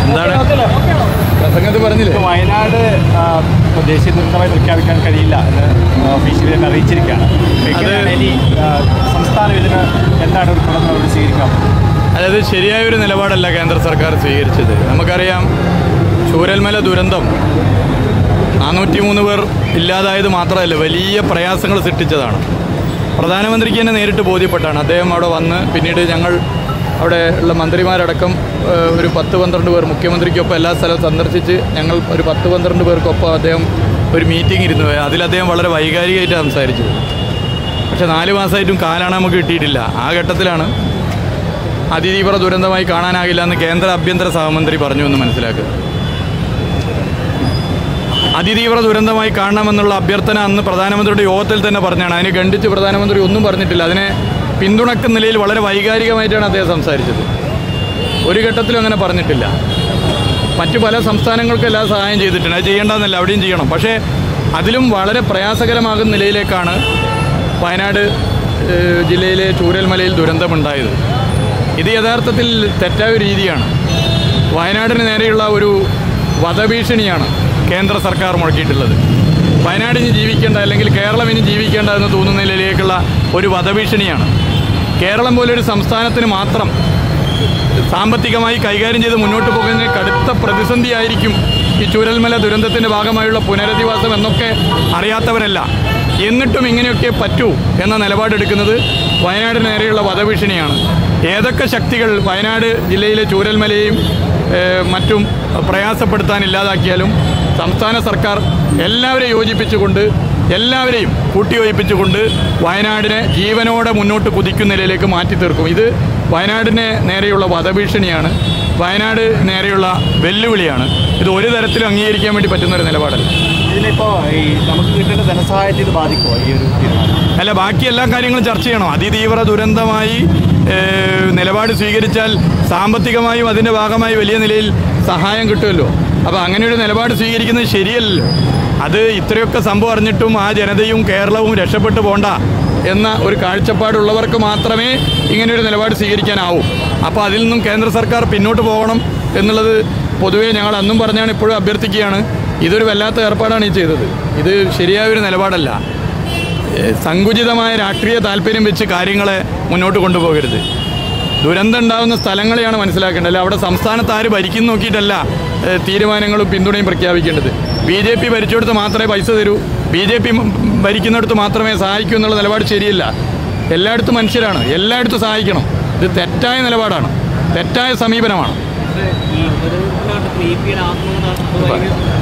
എന്താണ് പ്രസംഗത്ത് പറഞ്ഞില്ലേ ഇപ്പോൾ വയനാട് ആ, ഇപ്പോൾ ദേശീയ ദുരന്തമായി പ്രഖ്യാപിക്കാൻ കഴിയില്ല എന്ന് ഒഫീഷ്യലി തന്നെ അറിയിച്ചിരിക്കുകയാണ് എങ്ങനെയാണ് ഇനി ആ, സംസ്ഥാനം ഇതിന് എന്താണ് ഒരു തുടർ നടപടി സ്വീകരിക്കാം അതായത് ശരിയായ ഒരു നിലപാടല്ല കേന്ദ്ര സർക്കാർ സ്വീകരിച്ചത് നമുക്കറിയാം ചൂരൽമല ദുരന്തം നാനൂറ്റി മൂന്ന് പേർ ഇല്ലാതായത് മാത്രമല്ല വലിയ പ്രയാസങ്ങൾ സൃഷ്ടിച്ചതാണ് പ്രധാനമന്ത്രിക്ക് തന്നെ നേരിട്ട് ബോധ്യപ്പെട്ടാണ് അദ്ദേഹം അവിടെ വന്ന് പിന്നീട് ഞങ്ങൾ അവിടെ ഉള്ള മന്ത്രിമാരടക്കം ഏഹ്, ഒരു പത്ത് പന്ത്രണ്ട് പേർ മുഖ്യമന്ത്രിക്കൊപ്പം എല്ലാ സ്ഥലവും സന്ദർശിച്ച് ഞങ്ങൾ ഒരു പത്ത് പന്ത്രണ്ട് പേർക്കൊപ്പം അദ്ദേഹം ഒരു മീറ്റിംഗ് ഇരുന്നു അതിൽ അദ്ദേഹം വളരെ വൈകാരികമായിട്ട് സംസാരിച്ചത് പക്ഷേ നാല് മാസമായിട്ടും കാലാണ് നമുക്ക് കിട്ടിയിട്ടില്ല ആ ഘട്ടത്തിലാണ് അതിതീവ്ര ദുരന്തമായി കാണാനാകില്ല എന്ന് കേന്ദ്ര ആഭ്യന്തര സഹമന്ത്രി പറഞ്ഞു എന്ന് മനസ്സിലാക്കുക അതിതീവ്ര ദുരന്തമായി കാണണമെന്നുള്ള അഭ്യർത്ഥന അന്ന് പ്രധാനമന്ത്രിയുടെ യോഗത്തിൽ തന്നെ പറഞ്ഞാണ് അതിനെ ഖണ്ഡിച്ച് പ്രധാനമന്ത്രി ഒന്നും പറഞ്ഞിട്ടില്ല അതിനെ പിന്തുണക്കുന്ന നിലയിൽ വളരെ വൈകാരികമായിട്ടാണ് അദ്ദേഹം സംസാരിച്ചത് ഒരു ഘട്ടത്തിലും അങ്ങനെ പറഞ്ഞിട്ടില്ല മറ്റു പല സംസ്ഥാനങ്ങൾക്കും എല്ലാ സഹായം ചെയ്തിട്ടുണ്ട് അത് ചെയ്യേണ്ടതെന്നല്ല അവിടെയും ചെയ്യണം പക്ഷേ അതിലും വളരെ പ്രയാസകരമാകുന്ന നിലയിലേക്കാണ് വയനാട് ഏഹ്, ജില്ലയിലെ ചൂരൽമലയിൽ ദുരന്തമുണ്ടായത് ഇത് യഥാർത്ഥത്തിൽ തെറ്റായ ഒരു രീതിയാണ് വയനാടിന് നേരെയുള്ള ഒരു വധഭീഷണിയാണ് കേന്ദ്ര സർക്കാർ മുഴക്കിയിട്ടുള്ളത് വയനാടിന് ജീവിക്കേണ്ട അല്ലെങ്കിൽ കേരളം ഇനി ജീവിക്കേണ്ട എന്ന് തോന്നുന്ന നിലയിലേക്കുള്ള ഒരു വധഭീഷണിയാണ് കേരളം പോലൊരു സംസ്ഥാനത്തിന് മാത്രം സാമ്പത്തികമായി കൈകാര്യം ചെയ്ത് മുന്നോട്ട് പോകുന്നതിന് കടുത്ത പ്രതിസന്ധിയായിരിക്കും ഈ ചൂരൽമല ദുരന്തത്തിൻ്റെ ഭാഗമായുള്ള പുനരധിവാസം എന്നൊക്കെ അറിയാത്തവരല്ല എന്നിട്ടും ഇങ്ങനെയൊക്കെ പറ്റൂ എന്ന നിലപാടെടുക്കുന്നത് വയനാടിന് നേരെയുള്ള വധഭീഷണിയാണ് ഏതൊക്കെ ശക്തികൾ വയനാട് ജില്ലയിലെ ചൂരൽമലയെയും ഏഹ്, മറ്റും പ്രയാസപ്പെടുത്താൻ ഇല്ലാതാക്കിയാലും സംസ്ഥാന സർക്കാർ എല്ലാവരെയും യോജിപ്പിച്ചുകൊണ്ട് എല്ലാവരെയും കൂട്ടിയോജിപ്പിച്ചുകൊണ്ട് വയനാടിനെ ജീവനോടെ മുന്നോട്ട് കുതിക്കുന്ന നിലയിലേക്ക് മാറ്റി തീർക്കും ഇത് വയനാടിനെ നേരെയുള്ള വധഭീഷണിയാണ് വയനാട് നേരെയുള്ള വെല്ലുവിളിയാണ് ഇത് ഒരു തരത്തിലും അംഗീകരിക്കാൻ വേണ്ടി പറ്റുന്ന ഒരു നിലപാടല്ല ഇതിനിപ്പോൾ ഈ നമുക്ക് കിട്ടേണ്ട ധനസഹായത്തെ ഇത് ബാധിക്കുമോ ഈ ഒരു തീരുമാനം അല്ല ബാക്കി എല്ലാ കാര്യങ്ങളും ചർച്ച ചെയ്യണം അതിതീവ്ര ദുരന്തമായി ഏഹ്, നിലപാട് സ്വീകരിച്ചാൽ സാമ്പത്തികമായും അതിൻ്റെ ഭാഗമായി വലിയ നിലയിൽ സഹായം കിട്ടുമല്ലോ അപ്പോൾ അങ്ങനെ ഒരു നിലപാട് സ്വീകരിക്കുന്നത് ശരിയല്ലല്ലോ അത് ഇത്രയൊക്കെ സംഭവം അറിഞ്ഞിട്ടും ആ ജനതയും കേരളവും രക്ഷപ്പെട്ടു പോണ്ട എന്ന ഒരു കാഴ്ചപ്പാടുള്ളവർക്ക് മാത്രമേ ഇങ്ങനെ ഒരു നിലപാട് സ്വീകരിക്കാനാവൂ അപ്പോൾ അതിൽ നിന്നും കേന്ദ്ര സർക്കാർ പിന്നോട്ട് പോകണം എന്നുള്ളത് പൊതുവേ ഞങ്ങൾ അന്നും പറഞ്ഞാണ് ഇപ്പോഴും അഭ്യർത്ഥിക്കുകയാണ് ഇതൊരു വല്ലാത്ത ഏർപ്പാടാണ് ഈ ചെയ്തത് ഇത് ശരിയായ ഒരു നിലപാടല്ല ഏഹ് സങ്കുചിതമായ രാഷ്ട്രീയ താല്പര്യം വെച്ച് കാര്യങ്ങളെ മുന്നോട്ട് കൊണ്ടുപോകരുത് ദുരന്തം ഉണ്ടാകുന്ന സ്ഥലങ്ങളെയാണ് മനസ്സിലാക്കേണ്ടത് അല്ല അവിടെ സംസ്ഥാനത്ത് ആര് ഭരിക്കുന്നു നോക്കിയിട്ടല്ല ഏഹ് തീരുമാനങ്ങളും പിന്തുണയും പ്രഖ്യാപിക്കേണ്ടത് ബി ജെ പി ഭരിച്ചെടുത്ത് മാത്രമേ പൈസ തരൂ ബി ജെ പി ഭരിക്കുന്നിടത്ത് മാത്രമേ സഹായിക്കൂ എന്നുള്ള നിലപാട് ശരിയല്ല എല്ലായിടത്തും മനുഷ്യരാണ് എല്ലായിടത്തും സഹായിക്കണം ഇത് തെറ്റായ നിലപാടാണ് തെറ്റായ സമീപനമാണ് ഈ ദുരന്തത്തിൽ ഇ പിയുടെ ആത്മകഥ